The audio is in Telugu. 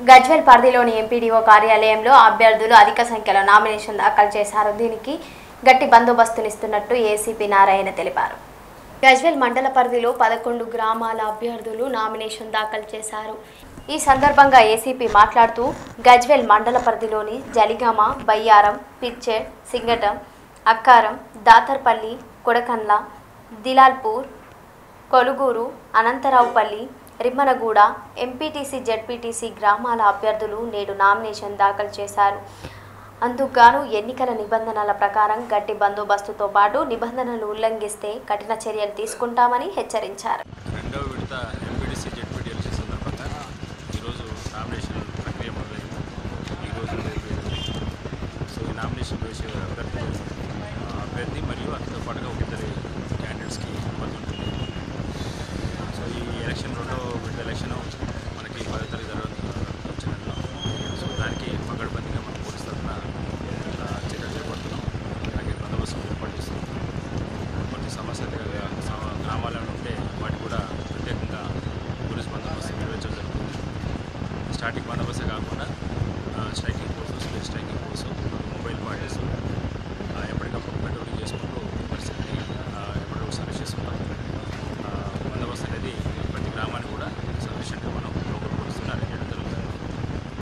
గజ్వెల్ పరిధిలోని ఎంపీడీఓ కార్యాలయంలో అభ్యర్థులు అధిక సంఖ్యలో నామినేషన్ దాఖలు చేశారు దీనికి గట్టి బందోబస్తునిస్తున్నట్టు ఏసీపీ నారాయణ తెలిపారు గజ్వెల్ మండల పరిధిలో పదకొండు గ్రామాల అభ్యర్థులు నామినేషన్ దాఖలు చేశారు ఈ సందర్భంగా ఏసీపీ మాట్లాడుతూ గజ్వెల్ మండల పరిధిలోని జలిగామ బయ్యారం పిచ్చెడ్ సింగటం అక్కారం దాతర్పల్లి కొడకండ్ల దిలాల్పూర్ కొలుగూరు అనంతరావుపల్లి రిమ్మనగూడ ఎంపీటీసీ జెడ్పీటీసీ గ్రామాల అభ్యర్థులు నేడు నామినేషన్ దాఖలు చేశారు అందుకుగాను ఎన్నికల నిబంధనల ప్రకారం గట్టి బందోబస్తుతో పాటు నిబంధనలు ఉల్లంఘిస్తే కఠిన చర్యలు తీసుకుంటామని హెచ్చరించారు రెండవ విడత ఎంపీడీసీ జెడ్పీటీ ఎలక్షన్ సందర్భంగా ఈరోజు నామినేషన్ ప్రక్రియ మొదలైంది ఈరోజు రేపు ఎల్లుండి. సో ఈ నామినేషన్ వేసే అభ్యర్థులు ఆ, అభ్యర్థి మరియు అతనితో పాటుగా ఒక ఇద్దరి క్యాండిడేట్స్కి అనుమతి ఉంటుంది సో ఈ ఎలక్షన్ రెండో విడత ఎలక్షన్ మనకి పదో తారీఖు జరగ వచ్చే నెలలో సో దానికి పకడ్బందీగా మనం పోలీస్ తరఫున ఆ, చర్యలు చేపడుతున్నాం అలాగే బందోబస్తు ఏర్పాటు చేస్తున్నాం కొన్ని సమస్యలు సమ- గ్రామాలలో ఉంటే వాటికి కూడా ప్రత్యేకంగా పోలీస్ బందోబస్తు నిర్వహించడం జరుగుతుంది స్టార్టింగ్ బందోబస్తే కాకుండా striking force space striking force mobile parties ఎప్పటికప్పుడు పెట్రోలింగ్ చేసుకుంటూ